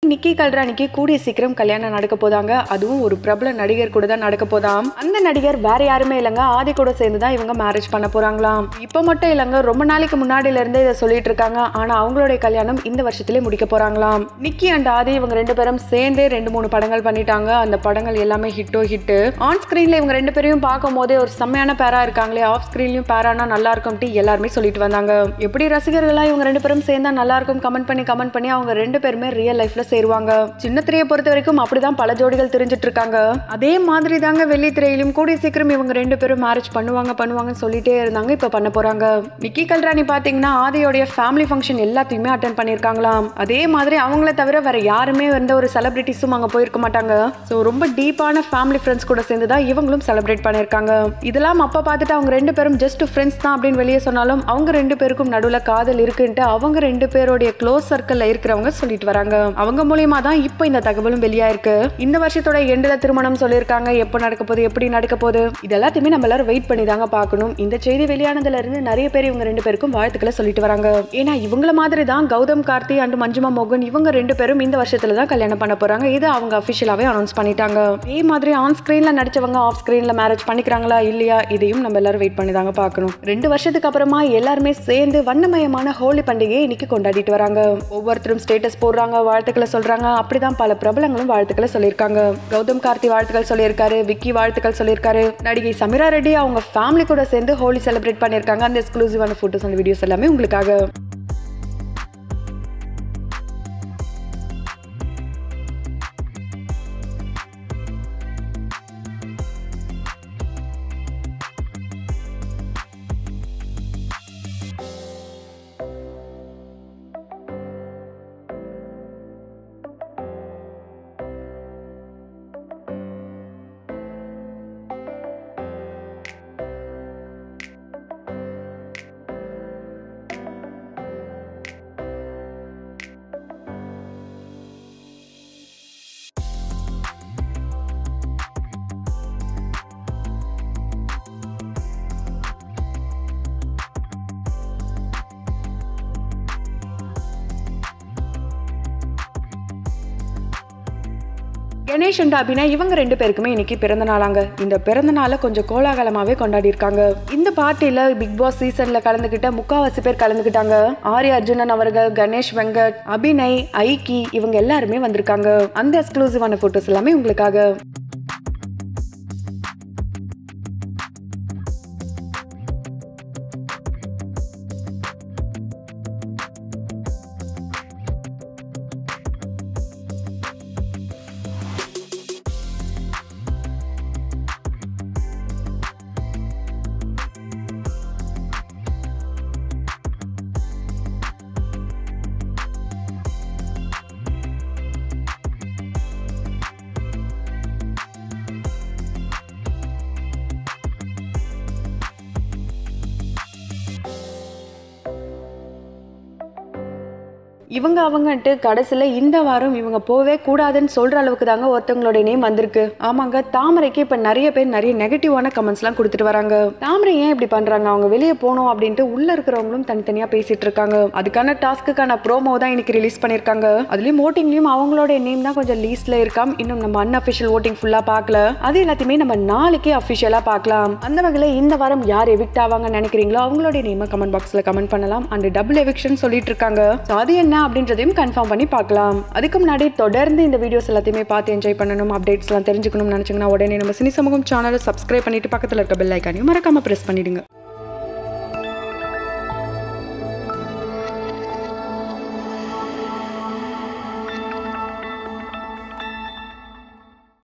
நிக்கி கல்ராணிக்கு கூடிய சீக்கிரம் கல்யாணம் நடக்க போதாங்க அதுவும் ஒரு பிரபல நடிகர் கூட தான் நடக்க போதாம் அந்த நடிகர் வேற யாருமே இல்லைங்க ஆதி கூட சேர்ந்து தான் இவங்க மேரேஜ் பண்ண போறாங்களாம் இப்போ மட்டும் இல்லைங்க ரொம்ப நாளைக்கு முன்னாடில இருந்தே இதை சொல்லிட்டு இருக்காங்க ஆனா அவங்களுடைய கல்யாணம் இந்த வருஷத்திலே முடிக்க போறாங்களாம் நிக்கி அண்ட் ஆதி இவங்க ரெண்டு பேரும் சேர்ந்தே ரெண்டு மூணு படங்கள் பண்ணிட்டாங்க அந்த படங்கள் எல்லாமே ஹிட்டோ ஹிட்டு ஆன் ஸ்கிரீன்ல இவங்க ரெண்டு பேரையும் பார்க்கும் போதே ஒரு செம்மையான பேரா இருக்காங்களே ஆஃப் ஸ்கிரீன்லயும் பேரானா நல்லா இருக்கும்ட்டு எல்லாருமே சொல்லிட்டு வந்தாங்க எப்படி ரசிகர்கள்லாம் இவங்க ரெண்டு பேரும் சேர்ந்தா நல்லா இருக்கும் கமெண்ட் பண்ணி கமெண்ட் பண்ணி அவங்க ரெண்டு பேருமே ரியல் லைஃப்ல சேருவாங்க சின்ன திரையை பொறுத்த வரைக்கும் அப்படிதான் பல ஜோடிகள் தெரிஞ்சிட்டு இருக்காங்க அதே மாதிரி தாங்க வெள்ளி திரையிலும் கூடிய சீக்கிரம் இவங்க ரெண்டு பேரும் மேரேஜ் பண்ணுவாங்க பண்ணுவாங்கன்னு சொல்லிட்டே இருந்தாங்க இப்ப பண்ண போறாங்க நிக்கி கல்ராணி பாத்தீங்கன்னா ஆதியோடைய ஃபேமிலி ஃபங்க்ஷன் எல்லாத்தையுமே அட்டன் பண்ணியிருக்காங்களாம் அதே மாதிரி அவங்கள தவிர வேற யாருமே எந்த ஒரு செலிபிரிட்டிஸும் அங்க போயிருக்க மாட்டாங்க ஸோ ரொம்ப டீப்பான ஃபேமிலி ஃப்ரெண்ட்ஸ் கூட சேர்ந்து தான் இவங்களும் செலிப்ரேட் பண்ணியிருக்காங்க இதெல்லாம் அப்பா பார்த்துட்டு அவங்க ரெண்டு பேரும் ஜஸ்ட் ஃப்ரெண்ட்ஸ் தான் அப்படின்னு வெளியே சொன்னாலும் அவங்க ரெண்டு பேருக்கும் நடுவில் காதல் இருக்குன்ட்டு அவங்க ரெண்டு பேருடைய க்ளோஸ் சர்க்கிள்ல இருக்கிறவங்க சொல்லிட்டு வராங்க அவங்க மூலியமா தான் இப்போ இந்த தகவலும் வெளியாயிருக்கு இந்த வருஷத்தோட எண்டுல திருமணம் சொல்லியிருக்காங்க எப்போ நடக்க போகுது எப்படி நடக்க போகுது இது எல்லாத்தையுமே நம்ம எல்லாரும் வெயிட் பண்ணி தாங்க பார்க்கணும் இந்த செய்தி வெளியானதுல இருந்து நிறைய பேர் இவங்க ரெண்டு பேருக்கும் வாழ்த்துக்களை சொல்லிட்டு வராங்க ஏன்னா இவங்கள மாதிரி தான் கௌதம் கார்த்தி அண்ட் மஞ்சுமா மோகன் இவங்க ரெண்டு பேரும் இந்த வருஷத்துல தான் கல்யாணம் பண்ண போறாங்க இது அவங்க அபிஷியலாவே அனௌன்ஸ் பண்ணிட்டாங்க இதே மாதிரி ஆன் ஸ்கிரீன்ல நடிச்சவங்க ஆஃப் ஸ்கிரீன்ல மேரேஜ் பண்ணிக்கிறாங்களா இல்லையா இதையும் நம்ம எல்லாரும் வெயிட் பண்ணி தாங்க பார்க்கணும் ரெண்டு வருஷத்துக்கு அப்புறமா எல்லாருமே சேர்ந்து வண்ணமயமான ஹோலி பண்டிகையை இன்னைக்கு கொண்டாடிட்டு வராங்க ஒவ்வொருத்தரும் ஸ்டேட்டஸ் போடுறாங்க வாழ்த்துக்களை சொல்றாங்க அப்படிதான் பல பிரபலங்களும் வாழ்த்துக்களை சொல்லியிருக்காங்க கௌதம் கார்த்தி வாழ்த்துக்கள் சொல்லியிருக்காரு விக்கி வாழ்த்துக்கள் சொல்லியிருக்காரு நடிகை சமிரா ரெட்டி அவங்க ஃபேமிலி கூட சேர்ந்து ஹோலி செலிப்ரேட் பண்ணியிருக்காங்க அந்த எக்ஸ்க்ளூசிவான ஃபோட்டோஸ் அண்ட் வீடியோஸ் எல்லாமே உங்களுக்காக கணேஷ் அண்ட் அபினா இவங்க ரெண்டு பேருக்குமே இன்னைக்கு பிறந்த நாளாங்க இந்த பிறந்த நாளை கொஞ்சம் கோலாகலமாவே கொண்டாடி இருக்காங்க இந்த பார்ட்டியில பிக் பாஸ் சீசன்ல கலந்துகிட்ட முக்காவாசி பேர் கலந்துக்கிட்டாங்க ஆர்யா அர்ஜுனன் அவர்கள் கணேஷ் வெங்கட் அபிநய் ஐக்கி இவங்க எல்லாருமே வந்திருக்காங்க அந்த எக்ஸ்க்ளூசிவான போட்டோஸ் எல்லாமே உங்களுக்காக இவங்க அவங்கன்ட்டு கடைசியில் இந்த வாரம் இவங்க போவே கூடாதுன்னு சொல்ற அளவுக்கு தாங்க ஒருத்தவங்களோட நேம் வந்திருக்கு ஆமாங்க தாமரைக்கு இப்போ நிறைய பேர் நிறைய நெகட்டிவான கமெண்ட்ஸ்லாம் கொடுத்துட்டு வராங்க தாமரை ஏன் இப்படி பண்றாங்க அவங்க வெளியே போகணும் அப்படின்ட்டு உள்ள இருக்கிறவங்களும் தனித்தனியா பேசிட்டு இருக்காங்க அதுக்கான டாஸ்க்குக்கான ப்ரோமோ தான் இன்னைக்கு ரிலீஸ் பண்ணிருக்காங்க அதுலயும் ஓட்டிங்லயும் அவங்களோட நேம் தான் கொஞ்சம் லீஸ்ட்ல இருக்காம் இன்னும் நம்ம அன்அஃபிஷியல் ஓட்டிங் ஃபுல்லா பார்க்கல அது எல்லாத்தையுமே நம்ம நாளைக்கே அஃபிஷியலா பார்க்கலாம் அந்த வகையில் இந்த வாரம் யார் எவிக்ட் ஆவாங்கன்னு நினைக்கிறீங்களோ அவங்களுடைய நேமை கமெண்ட் பாக்ஸ்ல கமெண்ட் பண்ணலாம் அண்ட் டபுள் எவிக்ஷன் சொல்லிட்டு இருக்காங்க So அது என்ன அப்படின்றதையும் கன்ஃபார்ம் பண்ணி பார்க்கலாம் அதுக்கு முன்னாடி தொடர்ந்து இந்த வீடியோஸ் எல்லாத்தையுமே பார்த்து என்ஜாய் பண்ணணும் அப்டேட்ஸ்லாம் தெரிஞ்சுக்கணும்னு நினைச்சீங்கன்னா உடனே நம்ம சினி சமூகம் சேனலை சப்ஸ்கிரைப் பண்ணிட்டு பக்கத்தில் இருக்க பெல் ஐக்கானையும் மறக்காம பிரஸ் பண்ணிடுங்க